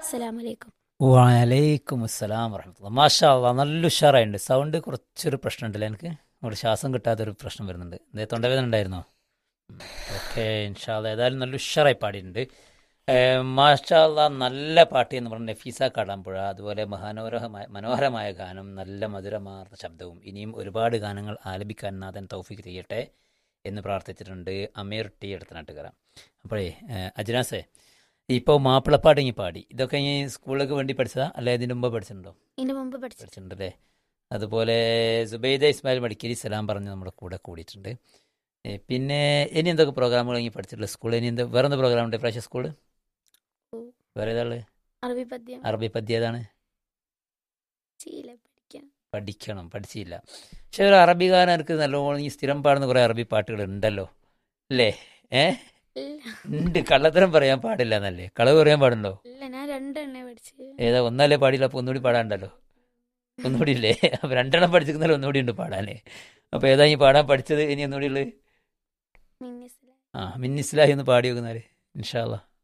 അസ്സലാമലൈക്കും വലൈക്കും അസ്സലാം വറഹമത്തുള്ള മാഷാ അള്ളാ നല്ല ഉഷാറായിട്ടുണ്ട് സൗണ്ട് കുറച്ചൊരു പ്രശ്നമുണ്ടല്ലേ എനിക്ക് അവിടെ ശ്വാസം കിട്ടാത്തൊരു പ്രശ്നം വരുന്നുണ്ട് എന്തേ തൊണ്ടവേദന ഉണ്ടായിരുന്നോ ഓക്കെ ഇൻഷാല്ല ഏതായാലും നല്ല ഉഷാറായി പാടിയിട്ടുണ്ട് മാഷാ അള്ളാ നല്ല പാട്ട് എന്ന് പറഞ്ഞ നഫീസ കാടാമ്പുഴ അതുപോലെ മഹാനോരമായ മനോഹരമായ ഗാനം നല്ല മധുരമാർന്ന ശബ്ദവും ഇനിയും ഒരുപാട് ഗാനങ്ങൾ ആലപിക്കാൻ നാഥൻ തൗഫീക്ക് ചെയ്യട്ടെ എന്ന് പ്രാർത്ഥിച്ചിട്ടുണ്ട് അമീർ ടി എടുത്തനാട്ടുകര അപ്പോഴേ ഏഹ്, അജ്നാസേ ഇപ്പോൾ മാപ്പിളപ്പാട്ട് ഇങ്ങി പാടി ഇതൊക്കെ ഈ സ്കൂളിലേക്ക് വേണ്ടി പഠിച്ചതാ അല്ലെ ഇതിന് മുമ്പ് പഠിച്ചിട്ടുണ്ടോ ഇതിന്റെ മുമ്പ് പഠിച്ചു പഠിച്ചിട്ടുണ്ടല്ലേ അതുപോലെ സുബൈദ ഇസ്മായിൽ മടിക്കരി സലാം പറഞ്ഞ് നമ്മുടെ കൂടെ കൂടിയിട്ടുണ്ട് ഏ, പിന്നെ ഇനി എന്തൊക്കെ പ്രോഗ്രാമുകൾ ഇങ്ങനെ പഠിച്ചിട്ടുള്ള സ്കൂളിൽ ഇനി എന്താ വേറെ എന്താ പ്രോഗ്രാം ഉണ്ട് പ്രാവശ്യം സ്കൂള് ഓ. വേറെ ഏതാള് അറബി പദ്യം അറബി പദ്യം ഏതാണ് ചീല പഠിക്കാൻ പഠിക്കണം പഠിച്ചില്ല പക്ഷെ ഒരു അറബി ഗാനം എനിക്ക് നല്ലോണം ഈ സ്ഥിരം പാടുന്ന കുറേ അറബി പാട്ടുകൾ ഉണ്ടല്ലോ അല്ലേ ഏ ഇല്ല ഉണ്ട് കള്ളത്തരം പറയാൻ പാടില്ല എന്നല്ലേ കളവ് പറയാൻ പാടുണ്ടോ ഇല്ല ഞാൻ രണ്ടെണ്ണേ പഠിച്ചു ഏതാ ഒന്നല്ലേ പാടില്ല അപ്പോൾ ഒന്നുകൂടി പാടാണ്ടല്ലോ ഒന്നുകൂടി ഇല്ലേ അപ്പോൾ രണ്ടെണ്ണം പഠിച്ചിരുന്നാലും ഒന്നുകൂടി ഉണ്ട് പാടാനേ അപ്പോൾ ഏതാ ഈ പാടാൻ പഠിച്ചത് ഇനി ഒന്നുകൂടി ഉള്ളത് മിന്നിസില ആ മിന്നിസ്ലാഹി ഒന്ന് പാടി വെക്കുന്നാല് ഇൻഷാല്ല